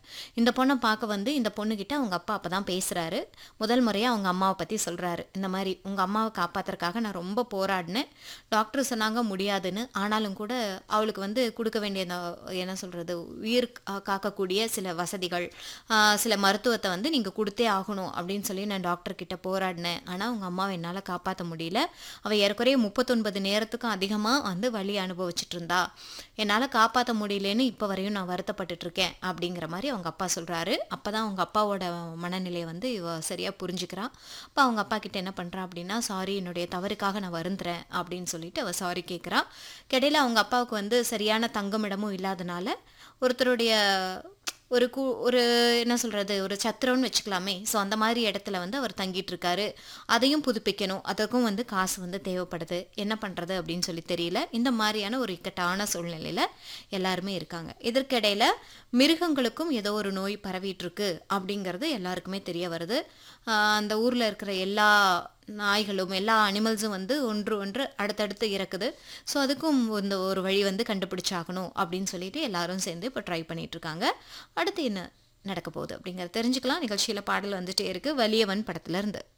இந்த பொண்ணை பார்க்க வந்து இந்த பொண்ணுக்கிட்ட அவங்க அப்பா அப்போ தான் பேசுகிறாரு முதல் முறையாக அவங்க அம்மாவை பற்றி சொல்கிறாரு இந்த மாதிரி உங்கள் அம்மாவை காப்பாற்றுறதுக்காக நான் ரொம்ப போராடினேன் டாக்டர் சொன்னாங்க முடியாதுன்னு ஆனாலும் கூட அவளுக்கு வந்து கொடுக்க வேண்டிய அந்த என்ன சொல்கிறது உயிர் கா- காக்கக்கூடிய சில வசதிகள் ஆஹ், சில மருத்துவத்தை வந்து நீங்கள் கொடுத்தே ஆகணும் அப்படின்னு சொல்லி நான் டாக்டர் கிட்ட போராடினேன் ஆனால் உங்கள் அம்மாவை என்னால் காப்பாற்ற முடியல அவள் ஏறக்குறைய முப்பத்தொன்பது நேரத்துக்கும் அதிகமாக வந்து வலி அனுபவிச்சுட்டு இருந்தா என்னால் காப்பாற்ற முடியலன்னு இப்போ வரையும் நான் வருத்தப்பட்டுட்டு இருக்கேன் அப்படிங்கிற மாதிரி அவங்க அப்பா சொல்கிறாரு அப்போ தான் அவங்க அப்பாவோட மனநிலையை வந்து இவ சரியாக புரிஞ்சுக்கிறான் அப்போ அவங்க அப்பா கிட்ட என்ன பண்ணுறா அப்படின்னா சாரி என்னுடைய தவறுக்காக நான் வருந்துறேன் அப்படின்னு சொல்லிட்டு அவள் சாரி கேட்குறா கிடையில அவங்க அப்பாவுக்கு வந்து சரியான தங்குமிடமும் இல்லாதனால ஒருத்தருடைய ஒரு கூ ஒரு என்ன சொல்கிறது ஒரு சத்திரம்னு வச்சுக்கலாமே ஸோ அந்த மாதிரி இடத்துல வந்து அவர் தங்கிட்டு இருக்காரு அதையும் புதுப்பிக்கணும் அதற்கும் வந்து காசு வந்து தேவைப்படுது என்ன பண்ணுறது அப்படின்னு சொல்லி தெரியல இந்த மாதிரியான ஒரு இக்கட்டான சூழ்நிலையில் எல்லாருமே இருக்காங்க இதற்கிடையில் மிருகங்களுக்கும் ஏதோ ஒரு நோய் பரவிட்டு இருக்கு அப்படிங்கிறது எல்லாருக்குமே தெரிய வருது ஆஹ் அந்த ஊரில் இருக்கிற எல்லா நாய்களும் எல்லா அனிமல்ஸும் வந்து ஒன்று ஒன்று அடுத்தடுத்து இறக்குது ஸோ அதுக்கும் இந்த ஒரு வழி வந்து கண்டுபிடிச்சாகணும் அப்படின்னு சொல்லிட்டு எல்லாரும் சேர்ந்து இப்போ ட்ரை பண்ணிட்டு இருக்காங்க அடுத்து என்ன நடக்க போகுது அப்படிங்கிறத தெரிஞ்சுக்கலாம் நிகழ்ச்சியில் பாடல் வந்துட்டே இருக்கு வலியவன் படத்துல இருந்து